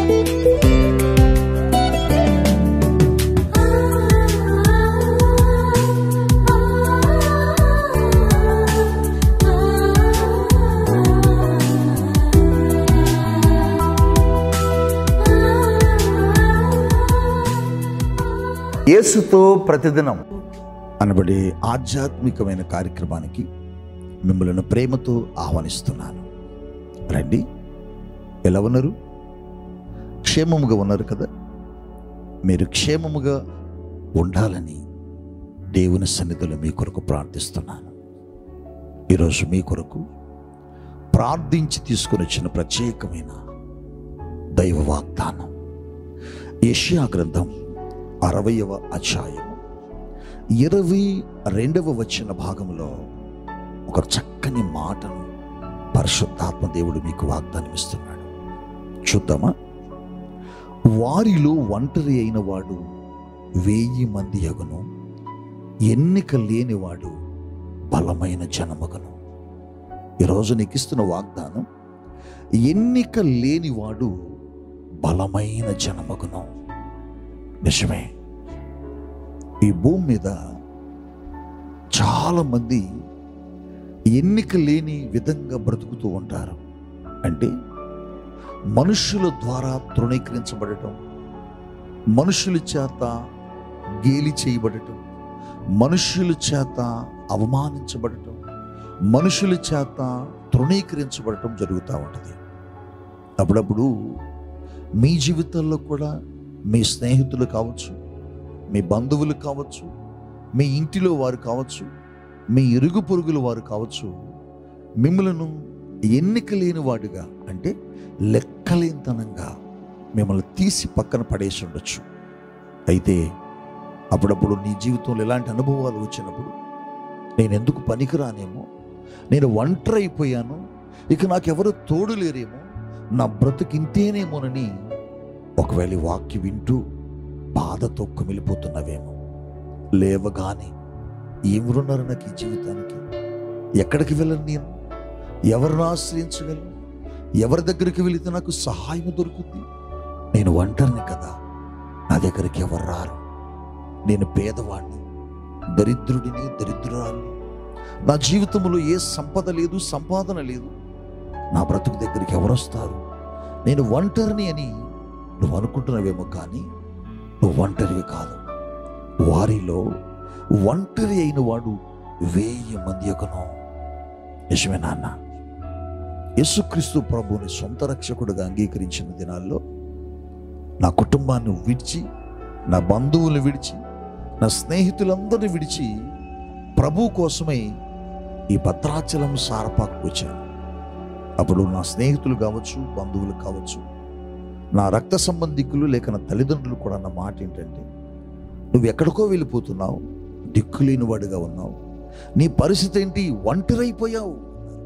యేసుతో ప్రతిదినం అనబడే ఆధ్యాత్మికమైన కార్యక్రమానికి మిమ్మల్ని ప్రేమతో ఆహ్వానిస్తున్నాను రండి ఎలా ఉన్నారు క్షేమముగా ఉన్నారు కదా మీరు క్షేమముగా ఉండాలని దేవుని సన్నిధిలో మీ కొరకు ప్రార్థిస్తున్నాను ఈరోజు మీ కొరకు ప్రార్థించి తీసుకొని వచ్చిన ప్రత్యేకమైన దైవ వాగ్దానం యెషయా గ్రంథం అరవయవ అధ్యాయం ఇరవై రెండవ వచ్చిన భాగంలో ఒక చక్కని మాటను పరిశుద్ధాత్మ దేవుడు మీకు వాగ్దానం ఇస్తున్నాడు చూద్దామా వారిలో ఒంటరి అయిన వాడు వెయ్యి మంది యగును ఎన్నిక లేనివాడు బలమైన జనమగను ఈరోజు నీకు ఇస్తున్న వాగ్దానం ఎన్నిక లేనివాడు బలమైన జనమగను నిజమే ఈ భూమి మీద చాలా మంది ఎన్నిక లేని విధంగా బ్రతుకుతూ ఉంటారు అంటే మనుషుల ద్వారా తృణీకరించబడటం మనుషుల చేత గేలి చేయబడటం మనుషుల చేత అవమానించబడటం మనుషుల చేత తృణీకరించబడటం జరుగుతూ ఉంటుంది అప్పుడప్పుడు మీ జీవితాల్లో కూడా మీ స్నేహితులు కావచ్చు మీ బంధువులు కావచ్చు మీ ఇంటిలో వారు కావచ్చు మీ ఇరుగు పొరుగుల వారు కావచ్చు మిమ్మలను ఎన్నిక లేని వాడుగా అంటే లెక్కలేనితనంగా మిమ్మల్ని తీసి పక్కన పడేసి ఉండొచ్చు అయితే అప్పుడప్పుడు నీ జీవితంలో ఎలాంటి అనుభవాలు వచ్చినప్పుడు నేను ఎందుకు పనికిరానేమో నేను ఒంటరి అయిపోయాను ఇక నాకెవరు తోడు లేరేమో నా బ్రతుకింతేనేమోనని ఒకవేళ ఈ వాక్యం వింటూ బాధతో కుమిలిపోతున్నవేమో లేవగానే ఎవరున్నారు నాకు ఈ జీవితానికి ఎక్కడికి వెళ్ళను నేను ఎవరిని ఆశ్రయించగలను ఎవరి దగ్గరికి వెళితే నాకు సహాయం దొరుకుతుంది నేను ఒంటరిని కదా నా దగ్గరికి ఎవరు రారు నేను పేదవాడిని దరిద్రుడిని దరిద్రురాల్ని నా జీవితంలో ఏ సంపద లేదు సంపాదన లేదు నా బ్రతుకు దగ్గరికి ఎవరు వస్తారు నేను ఒంటరిని అని నువ్వు అనుకుంటున్నావేమో కానీ నువ్వు ఒంటరివి కాదు వారిలో ఒంటరి అయిన వాడు వెయ్యి మంది యొక్కను నిజమే నాన్న యేసుక్రీస్తు ప్రభుని సొంత రక్షకుడుగా అంగీకరించిన దినాల్లో నా కుటుంబాన్ని విడిచి నా బంధువులు విడిచి నా స్నేహితులందరినీ విడిచి ప్రభు కోసమై ఈ భద్రాచలం సారపాకు వచ్చాను అప్పుడు నా స్నేహితులు కావచ్చు బంధువులు కావచ్చు నా రక్త సంబంధికులు లేక నా తల్లిదండ్రులు కూడా అన్న మాట ఏంటంటే నువ్వు ఎక్కడికో వెళ్ళిపోతున్నావు దిక్కులేని వాడిగా ఉన్నావు నీ పరిస్థితి ఏంటి ఒంటరైపోయావు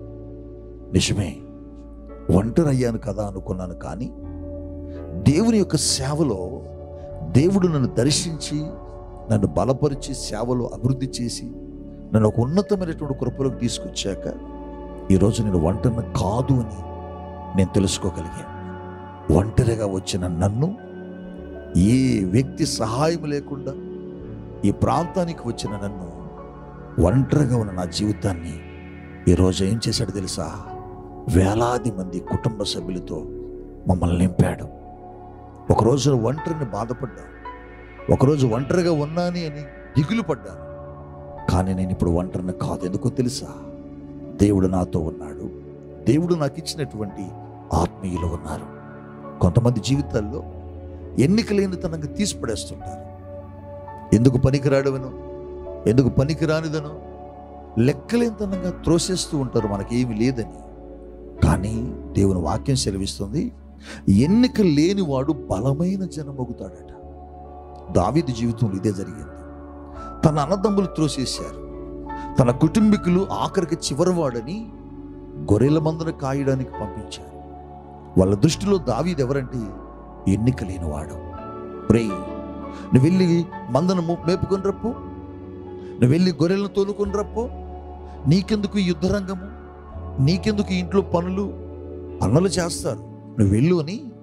నిజమే ఒంటరి అయ్యాను కదా అనుకున్నాను కానీ దేవుని యొక్క సేవలో దేవుడు నన్ను దర్శించి నన్ను బలపరిచి సేవలో అభివృద్ధి చేసి నన్ను ఒక ఉన్నతమైనటువంటి కృపలోకి తీసుకొచ్చాక ఈరోజు నేను ఒంటరిని కాదు అని నేను తెలుసుకోగలిగాను ఒంటరిగా వచ్చిన నన్ను ఏ వ్యక్తి సహాయం లేకుండా ఈ ప్రాంతానికి వచ్చిన నన్ను ఒంటరిగా ఉన్న నా జీవితాన్ని ఈరోజు ఏం చేశాడు తెలుసా వేలాది మంది కుటుంబ సభ్యులతో మమ్మల్ని నింపాడు ఒకరోజు ఒంటరిని బాధపడ్డాను ఒకరోజు ఒంటరిగా ఉన్నాని అని దిగులు పడ్డాను కానీ నేను ఇప్పుడు ఒంటరిని కాదు ఎందుకో తెలుసా దేవుడు నాతో ఉన్నాడు దేవుడు నాకు ఇచ్చినటువంటి ఆత్మీయులు ఉన్నారు కొంతమంది జీవితాల్లో ఎన్నిక లేనితనంగా తీసిపడేస్తుంటారు ఎందుకు పనికిరాడవను ఎందుకు పనికిరానిదను లెక్కలేనితనంగా త్రోసేస్తూ ఉంటారు మనకేమి లేదని కానీ దేవుని వాక్యం సెలవిస్తుంది ఎన్నిక లేనివాడు బలమైన జనమొగుతాడట దావీదు జీవితంలో ఇదే జరిగింది తన అన్నదమ్ములు త్రోసేశారు తన కుటుంబీకులు ఆఖరికి చివరివాడని గొర్రెల మందును కాయడానికి పంపించారు వాళ్ళ దృష్టిలో దావీదు ఎవరంటే ఎన్నిక లేనివాడు రే నువ్వు వెళ్ళి మందను ము- మేపుకొని రప్పు నువ్వు వెళ్ళి గొర్రెలను తోలుకొని రప్పు నీకెందుకు ఈ యుద్ధరంగము నీకెందుకు ఈ ఇంట్లో పనులు అన్నలు చేస్తారు నువ్వు వెళ్ళు అని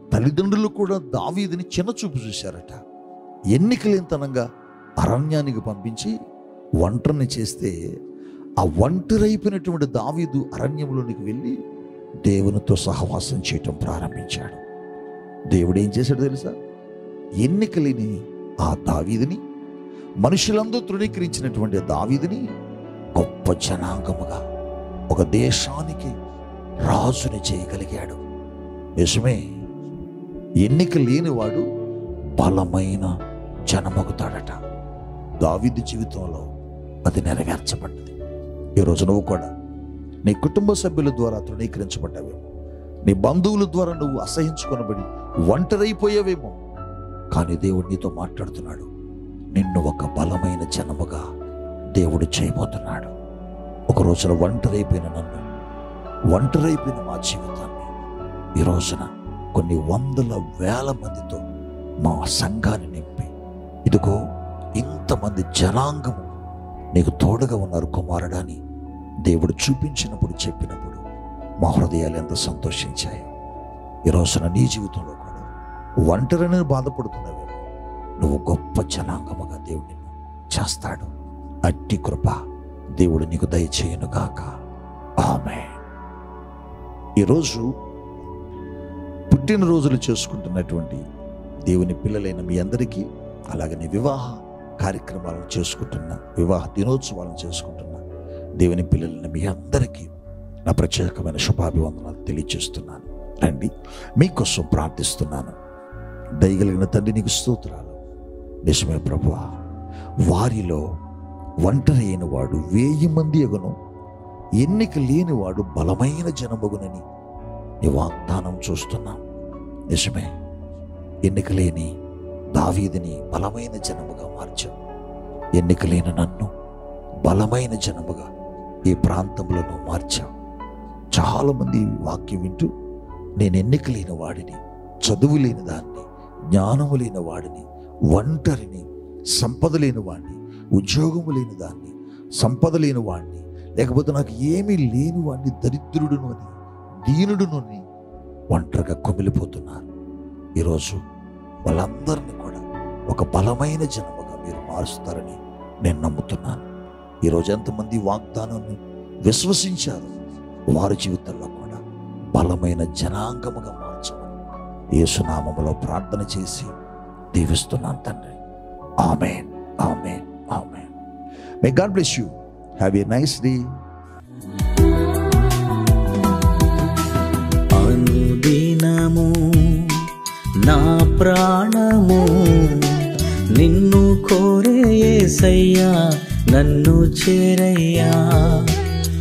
తల్లిదండ్రులు కూడా దావీదిని చిన్న చూపు చూశారట ఎన్నికలేనితనంగా అరణ్యానికి పంపించి ఒంటరిని చేస్తే ఆ ఒంటరైపోయినటువంటి దావీదు అరణ్యంలోనికి వెళ్ళి దేవునితో సహవాసం చేయటం ప్రారంభించాడు దేవుడు ఏం చేశాడు తెలుసా ఎన్నికలేని ఆ దావీదిని మనుషులందరూ తృణీకరించినటువంటి దావీదిని గొప్ప జనాంగముగా ఒక దేశానికి రాజుని చేయగలిగాడు నిజమే ఎన్నిక లేనివాడు బలమైన జనమగుతాడట దావీదు జీవితంలో అది నెరవేర్చబడ్డది ఈరోజు నువ్వు కూడా నీ కుటుంబ సభ్యుల ద్వారా తృణీకరించబడ్డావేమో నీ బంధువుల ద్వారా నువ్వు అసహించుకొనబడి ఒంటరైపోయావేమో కానీ దేవుడు నీతో మాట్లాడుతున్నాడు నిన్ను ఒక బలమైన జనముగా దేవుడు చేయబోతున్నాడు ఒక రోజున ఒంటరైపోయిన నన్ను ఒంటరైపోయిన మా జీవితాన్ని ఈ రోజున కొన్ని వందల వేల మందితో మా సంఘాన్ని నింపి ఇదిగో ఇంతమంది జనాంగము నీకు తోడుగా ఉన్నారు కుమారుడని దేవుడు చూపించినప్పుడు చెప్పినప్పుడు మా హృదయాలు ఎంత సంతోషించాయో ఈ రోజున నీ జీవితంలో కూడా ఒంటరిని బాధపడుతున్నావేమో నువ్వు గొప్ప జనాంగముగా దేవుడు నిన్ను చేస్తాడు అట్టి కృప దేవుడు నీకు దయచేయనుగాక ఆమె ఈరోజు పుట్టినరోజులు చేసుకుంటున్నటువంటి దేవుని పిల్లలైన మీ అందరికీ అలాగనే వివాహ కార్యక్రమాలను చేసుకుంటున్న వివాహ దినోత్సవాలను చేసుకుంటున్న దేవుని పిల్లలైన మీ అందరికీ నా ప్రత్యేకమైన శుభాభివందనాలు తెలియజేస్తున్నాను రండి మీకోసం ప్రార్థిస్తున్నాను దయగలిగిన తండ్రి నీకు స్తోత్రాలు నిజమే ప్రభువా వారిలో ఒంటరి అయిన వాడు వేయి మంది ఎగును ఎన్నిక లేనివాడు బలమైన జనమగునని నీ వాగ్దానం చూస్తున్నాం నిజమే ఎన్నిక లేని దావీదిని బలమైన జనముగా మార్చాం ఎన్నిక లేని నన్ను బలమైన జనముగా ఈ ప్రాంతంలో నువ్వు మార్చావు చాలామంది వాక్యం వింటూ నేను ఎన్నిక లేని వాడిని చదువు లేని దాన్ని జ్ఞానము లేని వాడిని ఒంటరిని సంపద లేని వాడిని ఉద్యోగము లేని దాన్ని సంపద లేని వాడిని లేకపోతే నాకు ఏమీ లేని వాడిని దరిద్రుడును అని దీనుడును అని ఒంటరిగా కొమిలిపోతున్నారు ఈరోజు వాళ్ళందరినీ కూడా ఒక బలమైన జనముగా మీరు మారుస్తారని నేను నమ్ముతున్నాను ఈరోజు ఎంతమంది వాగ్దానాన్ని విశ్వసించారు వారి జీవితంలో కూడా బలమైన జనాంగముగా మార్చమని యేసునామములో ప్రార్థన చేసి దీవిస్తున్నాను తండ్రి ఆమెన్ ఆమెన్ ఆమెన్ may God bless you have a nice day అనుదినము నా ప్రాణము నిన్ను కోరే యేసయ్యా నన్ను చేరయ్యా